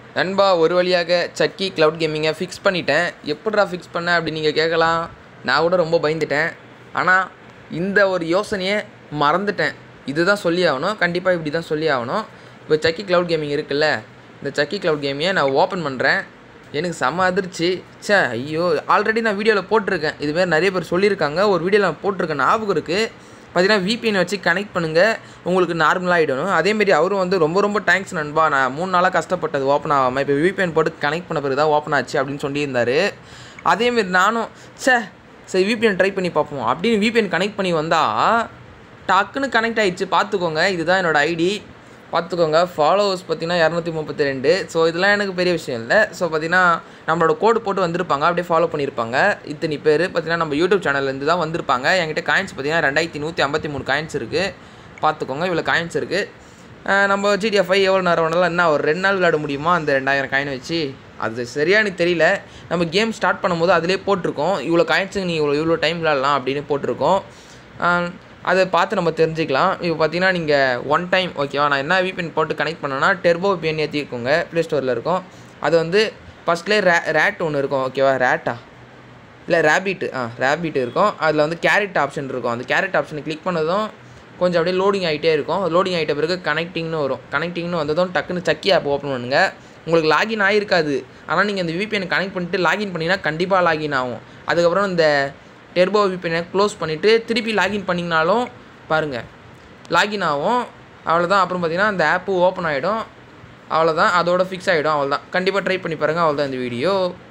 நண்பா ஒரு வழியாக சக்கி க்ளவுட் கேமிங்கை ஃபிக்ஸ் பண்ணிட்டேன் எப்படிடா ஃபிக்ஸ் பண்ண அப்படி நீங்கள் கேட்கலாம் நான் கூட ரொம்ப பயந்துட்டேன் ஆனால் இந்த ஒரு யோசனையை மறந்துட்டேன் இதுதான் சொல்லி ஆகணும் கண்டிப்பாக இப்படி தான் சொல்லி ஆகணும் இப்போ சக்கி க்ளவுட் கேமிங் இருக்குல்ல இந்த சக்கி க்ளவுட் கேமியை நான் ஓப்பன் பண்ணுறேன் எனக்கு செம்ம அதிர்ச்சி ச்சே ஐயோ ஆல்ரெடி நான் வீடியோவில் போட்டிருக்கேன் இதுமாரி நிறைய பேர் சொல்லியிருக்காங்க ஒரு வீடியோவில் நான் போட்டிருக்கேன் ஞாபகம் இருக்குது பார்த்தீங்கன்னா VPN வச்சு கனெக்ட் பண்ணுங்கள் உங்களுக்கு நார்மலாக ஆகிடணும் அதேமாரி அவரும் வந்து ரொம்ப ரொம்ப தேங்க்ஸ் நண்பா நான் மூணு நாளாக கஷ்டப்பட்டது ஓப்பன் ஆகாமல் இப்போ VPN போட்டு கனெக்ட் பண்ண பிறகு தான் ஓப்பன் ஆச்சு அப்படின்னு சொல்லியிருந்தாரு அதேமாரி நானும் ச்சே சரி VPN ட்ரை பண்ணி பார்ப்போம் அப்படின்னு VPN கனெக்ட் பண்ணி வந்தால் டக்குன்னு கனெக்ட் ஆயிடுச்சு பார்த்துக்கோங்க இதுதான் என்னோடய ஐடி பார்த்துக்கோங்க ஃபாலோவர்ஸ் பார்த்தீங்கன்னா இரநூத்தி முப்பத்தி ரெண்டு ஸோ இதெல்லாம் எனக்கு பெரிய விஷயம் இல்லை ஸோ பார்த்தீங்கன்னா நம்மளோட கோடு போட்டு வந்திருப்பாங்க அப்படியே ஃபாலோ பண்ணியிருப்பாங்க இத்தனை பேர் பார்த்தீங்கன்னா நம்ம யூடியூப் சேனல்லேருந்து தான் வந்திருப்பாங்க என்கிட்ட காயின்ஸ் பார்த்தீங்கன்னா ரெண்டாயிரத்தி நூற்றி ஐம்பத்தி மூணு காயின்ஸ் இருக்குது பார்த்துக்கோங்க இவ்வளோ காயின்ஸ் இருக்குது நம்ம ஜிடிஎஃப் ஃபைவ் எவ்வளோ நேரம் வேணாலும் என்ன ஒரு ரெண்டு நாள் விளையாட முடியுமா அந்த ரெண்டாயிரம் காயின் வச்சு அது சரியாக எனக்கு தெரியல நம்ம கேம் ஸ்டார்ட் பண்ணும்போது அதிலே போட்டிருக்கோம் இவ்வளோ காயின்ஸுக்கு நீ இவ்வளோ இவ்வளோ டைம் விளாட்லாம் அப்படின்னு போட்டிருக்கோம் ஆஹ் அதை பார்த்து நம்ம தெரிஞ்சுக்கலாம் இப்போ பார்த்தீங்கன்னா நீங்கள் ஒன் டைம் ஓகேவா நான் என்ன VPN போட்டு கனெக்ட் பண்ணேன்னா டெர்போ VPN ஏற்றிருக்கோங்க ப்ளே ஸ்டோரில் இருக்கும் அது வந்து ஃபஸ்ட்லேயே ரே ரேட் ஒன்று இருக்கும் ஓகேவா ரேட்டா இல்லை ரேபிட் ஆ ரேபிட் இருக்கும் அதில் வந்து கேரட் ஆப்ஷன் இருக்கும் அந்த கேரட் ஆப்ஷனை கிளிக் பண்ணதும் கொஞ்சம் அப்படியே லோடிங் ஆகிட்டே இருக்கும் லோடிங் ஆகிட்ட பிறகு கனெக்டிங்னு வரும் கனெக்டிங்னு வந்ததும் டக்குன்னு சக்கி ஆப் ஓப்பன் பண்ணுங்க உங்களுக்கு லாகின் ஆகிருக்காது ஆனால் நீங்கள் இந்த VPN கனெக்ட் பண்ணிட்டு லாகின் பண்ணிங்கன்னா கண்டிப்பாக லாகின் ஆகும் அதுக்கப்புறம் இந்த டெர்போ VPN க்ளோஸ் பண்ணிவிட்டு திருப்பி லாகின் பண்ணிங்கனாலும் பாருங்கள் லாகின் ஆகும் அவ்வளோதான் அப்புறம் பார்த்தீங்கன்னா அந்த ஆப்பு ஓப்பன் ஆகிடும் அவ்வளோதான் அதோட ஃபிக்ஸ் ஆகிடும் அவ்வளோதான் கண்டிப்பாக ட்ரை பண்ணி பாருங்கள் அவ்வளோதான் இந்த வீடியோ